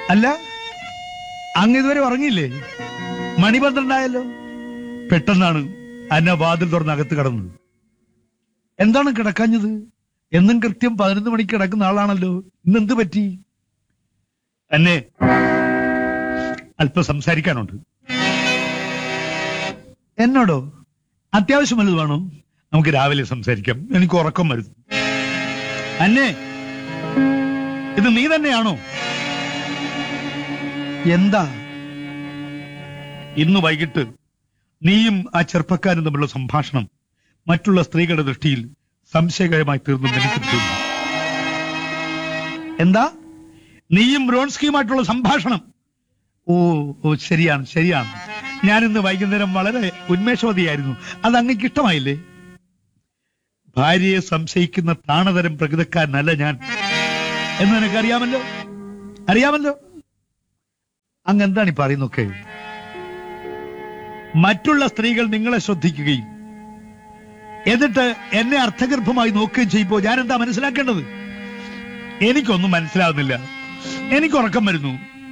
അല്ല അങ്ങ് ഇതുവരെ ഉറങ്ങിയില്ലേ മണി പന്ത്രണ്ടായല്ലോ പെട്ടെന്നാണ് അന്ന വാതിൽ തുറന്ന് അകത്ത് കടന്നത് എന്താണ് കിടക്കാഞ്ഞത് എന്നും കൃത്യം പതിനൊന്ന് മണിക്ക് കിടക്കുന്ന ആളാണല്ലോ ഇന്നെന്ത് പറ്റി എന്നെ അല്പം സംസാരിക്കാനുണ്ട് എന്നോടോ അത്യാവശ്യം വല്ലത് വേണോ നമുക്ക് രാവിലെ സംസാരിക്കാം എനിക്ക് ഉറക്കം വരുന്നു അന്നെ ഇത് നീ തന്നെയാണോ എന്താ ഇന്ന് വൈകിട്ട് നീയും ആ ചെറുപ്പക്കാരും തമ്മിലുള്ള സംഭാഷണം മറ്റുള്ള സ്ത്രീകളുടെ ദൃഷ്ടിയിൽ സംശയകരമായി തീർന്നു എനിക്ക് തോന്നുന്നു എന്താ നീയും ബ്രോൺസ്കിയുമായിട്ടുള്ള സംഭാഷണം ഓ ഓ ശരിയാണ് ശരിയാണ് ഞാൻ ഇന്ന് വൈകുന്നേരം വളരെ ഉന്മേഷവതിയായിരുന്നു അത് അങ്ങക്ക് ഇഷ്ടമായില്ലേ ഭാര്യയെ സംശയിക്കുന്ന താണതരം പ്രകൃതക്കാരനല്ല ഞാൻ എന്ന് നിനക്ക് അറിയാമല്ലോ അറിയാമല്ലോ അങ്ങ് എന്താണ് ഈ പറയുന്നൊക്കെ മറ്റുള്ള സ്ത്രീകൾ നിങ്ങളെ ശ്രദ്ധിക്കുകയും എന്നിട്ട് എന്നെ അർത്ഥഗർഭമായി നോക്കുകയും ചെയ്യുമ്പോൾ ഞാൻ എന്താ മനസ്സിലാക്കേണ്ടത് എനിക്കൊന്നും മനസ്സിലാവുന്നില്ല എനിക്ക് ഉറക്കം വരുന്നു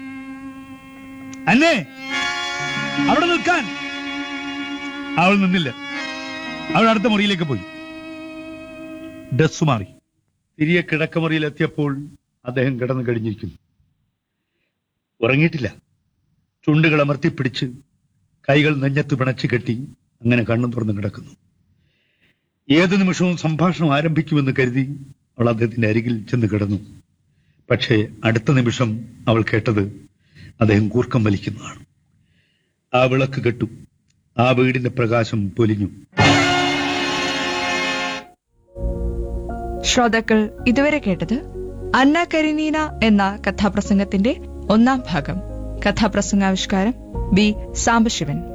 അല്ലേ അവിടെ നിൽക്കാൻ അവൾ നിന്നില്ല അവൾ അടുത്ത മുറിയിലേക്ക് പോയി ഡ്രസ് മാറി തിരികെ കിടക്കമുറിയിൽ എത്തിയപ്പോൾ അദ്ദേഹം കിടന്നു കഴിഞ്ഞിരിക്കുന്നു ഉറങ്ങിയിട്ടില്ല ചുണ്ടുകൾ അമർത്തിപ്പിടിച്ച് കൈകൾ നെഞ്ഞത്ത് പിണച്ചു കെട്ടി അങ്ങനെ കണ്ണും തുറന്ന് കിടക്കുന്നു ഏത് നിമിഷവും സംഭാഷണം ആരംഭിക്കുമെന്ന് കരുതി അവൾ അദ്ദേഹത്തിന്റെ അരികിൽ ചെന്ന് കിടന്നു പക്ഷേ അടുത്ത നിമിഷം അവൾ കേട്ടത് അദ്ദേഹം കൂർക്കം വലിക്കുന്നതാണ് ആ വിളക്ക് കെട്ടു ആ വീടിന്റെ പ്രകാശം പൊലിഞ്ഞു ശ്രോതാക്കൾ ഇതുവരെ കേട്ടത് അന്ന കരീനീന എന്ന കഥാപ്രസംഗത്തിന്റെ ഒന്നാം ഭാഗം കഥാപ്രസംഗാവിഷ്കാരം ബി സാംബശിവൻ